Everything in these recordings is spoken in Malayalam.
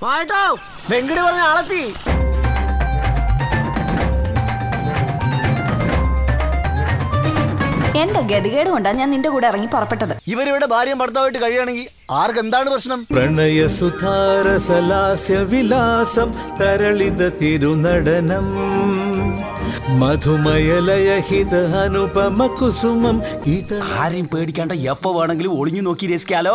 വാട്ടോ വെങ്കടി പറഞ്ഞ ആളെത്തി എന്റെ ഗതികേട് കൊണ്ടാ ഞാൻ നിന്റെ കൂടെ ഇറങ്ങി പുറപ്പെട്ടത് ഇവരിവിടെ ഭാര്യയും ഭർത്താവായിട്ട് കഴിയുകയാണെങ്കിൽ ആർക്ക് എന്താണ് പ്രശ്നം പ്രണയസുധാരസലാസ്യ വിലാസം തരളിത തിരുനടനം മധുമയലയഹിത അനുപമ കുസുമം ഇത് ആരെയും പേടിക്കാണ്ട എപ്പോ വേണമെങ്കിലും ഒളിഞ്ഞു നോക്കി രസിക്കാലോ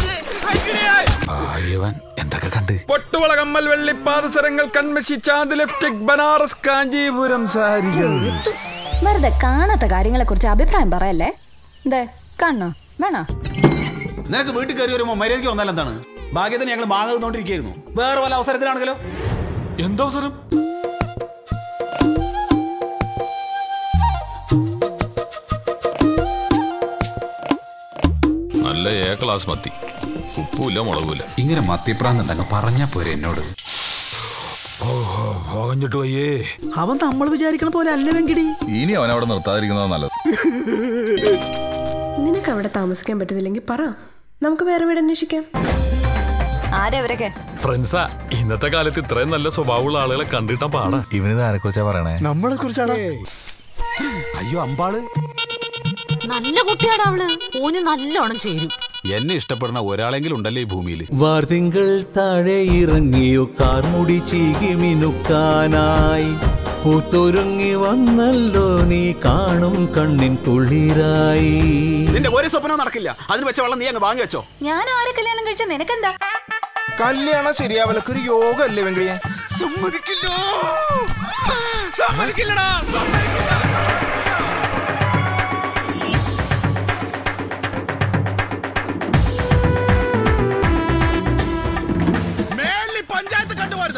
ഇവൻ എന്തൊക്കെ കണ്ട് പൊട്ടുവള കമ്മൽ വെള്ളി പാദസരങ്ങൾ കൺമഷി ചാന്ത് ലിപ്സ്റ്റിക് ബനാറസ് കാഞ്ചീപുരം സാരികൾ വെറുതെ കാണാത്ത കാര്യങ്ങളെ കുറിച്ച് അഭിപ്രായം പറയല്ലേ ദേ കാണണോ വേണോ നിനക്ക് വീട്ടിൽ കയറി വരുമ്പോ മര്യാദയ്ക്ക് വന്നാൽ എന്താണ് ഭാഗ്യത്തിന് ഞങ്ങൾ മാങ്ങ തിന്നോണ്ടിരിക്കുന്നു വേറെ വല്ല അവസരത്തിലാണെങ്കിലോ എന്തവസരം നല്ല എ ക്ലാസ് മത്തി ഉപ്പുമില്ല മുളകുമില്ല ഇങ്ങനെ മത്തിപ്രാന്നുണ്ടങ്ങ് പറഞ്ഞാ പോരെ എന്നോട് പോകഞ്ഞിട്ട് വയ്യേ അവൻ നമ്മൾ വിചാരിക്കണ പോലെ അല്ല വെങ്കടി ഇനി അവൻ അവിടെ നിർത്താതിരിക്കുന്നതാ നല്ലത് നിനക്ക് അവിടെ താമസിക്കാൻ പറ്റുന്നില്ലെങ്കിൽ പറ നമുക്ക് വേറെ വീട് അന്വേഷിക്കാം ആരെവരൊക്കെ ഫ്രണ്ട്സാ ഇന്നത്തെ കാലത്ത് ഇത്രയും നല്ല സ്വഭാവമുള്ള ആളുകളെ കണ്ടിട്ടാ പാടാ ഇവനിത് ആരെ കുറിച്ചാ പറയണേ നമ്മളെ കുറിച്ചാണ് അയ്യോ അമ്പാള് നല്ല കുട്ടിയാടാ അവള് ഓന് നല്ലോണം ചേരും എന്നെ ഇഷ്ടപ്പെടുന്ന ഒരാളെങ്കിലും ഉണ്ടല്ലേ ഈ ഭൂമിയിൽ വാർത്തിങ്കൾ താഴെ ഇറങ്ങിയോ കാർമുടി ചീകി മിനുക്കാനായി പൂത്തൊരുങ്ങി വന്നല്ലോ നീ കാണും കണ്ണിൻ കുളിരായി നിന്റെ ഒരു സ്വപ്നവും നടക്കില്ല അതിന് വെച്ച വെള്ളം നീ അങ്ങ് വാങ്ങി വെച്ചോ ഞാൻ ആരെ കല്യാണം കഴിച്ച നിനക്കെന്താ കല്യാണം ശരിയാവലൊക്കെ ഒരു യോഗം അല്ലേ വെങ്കടിയെ സമ്മതിക്കില്ലോ സമ്മതിക്കില്ലടാ പഞ്ചായത്ത് കണ്ടുപോരുത്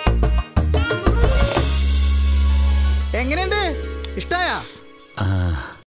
എങ്ങനെയുണ്ട് ഇഷ്ടായ